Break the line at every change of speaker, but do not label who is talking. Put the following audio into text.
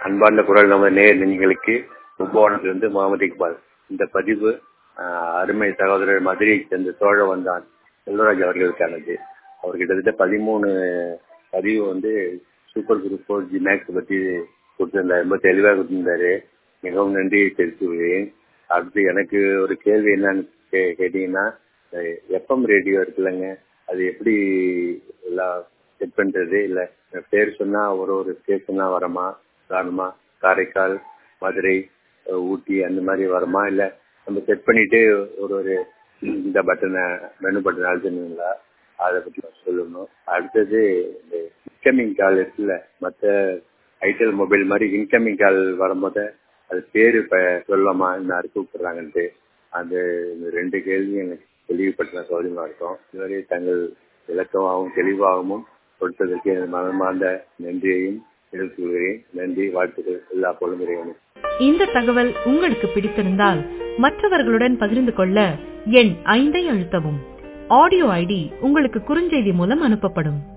அன்பார்ந்த குரல் நமது நேர் நெஞ்சுகளுக்கு கும்பகோணத்திலிருந்து முகமது இக்பால் இந்த பதிவு ஆஹ், அருமை சகோதரர் மதுரையைச் சேர்ந்த சோழ வந்தான் செல்வராஜ் அவர்களுக்கானது அவர் கிட்டத்தட்ட பதிமூணு பதிவு வந்து super group four G max பத்தி கொடுத்திருந்தாரு ரொம்ப தெளிவாக கொடுத்திருந்தாரு மிகவும் நன்றியை தெரிவித்துள்ளேன் அடுத்து எனக்கு ஒரு கேள்வி என்னன்னு கே- கேட்டீங்கன்னா எஃப்எம் ரேடியோ இருக்குல்லங்க அது எப்படி எல்லாம் செட் பண்றது இல்ல பேர் சொன்னா ஒரு ஒரு ஸ்டேஷனா வரமா காரணமா காரைக்கால் மதுரை அஹ் ஊட்டி அந்த மாதிரி வருமா இல்ல நம்ம செட் பண்ணிட்டு ஒரு ஒரு இந்த பட்டனை மெனு பட்டன் அழுத்தணுங்களா அதை பத்தி சொல்லணும் அடுத்தது இந்த இன்கமிங் கால் இருக்குல்ல மற்ற ஐட்டல் மொபைல் மாதிரி இன்கமிங் கால் வரும்போது அது பேரு இப்ப சொல்லலாமா இன்னார் கூப்பிடுறாங்கன்ட்டு அந்த இந்த ரெண்டு கேள்வியும் எனக்கு தெளிவுபடுத்தின சௌகரியமா இருக்கும் இதுவரை தங்கள் விளக்கமாகவும் தெளிவாகவும் கொடுத்ததற்கு எனது மனமார்ந்த நன்றியையும் எடுத்துக் கொள்கிறேன் நன்றி வாழ்த்துக்கள் எல்லா பொழுதுரையும்
இந்த தகவல் உங்களுக்கு பிடித்திருந்தால் மற்றவர்களுடன் பகிர்ந்து கொள்ள எண் ஐந்தை அழுத்தவும் ஆடியோ ஐடி உங்களுக்கு குறுஞ்செய்தி மூலம் அனுப்பப்படும்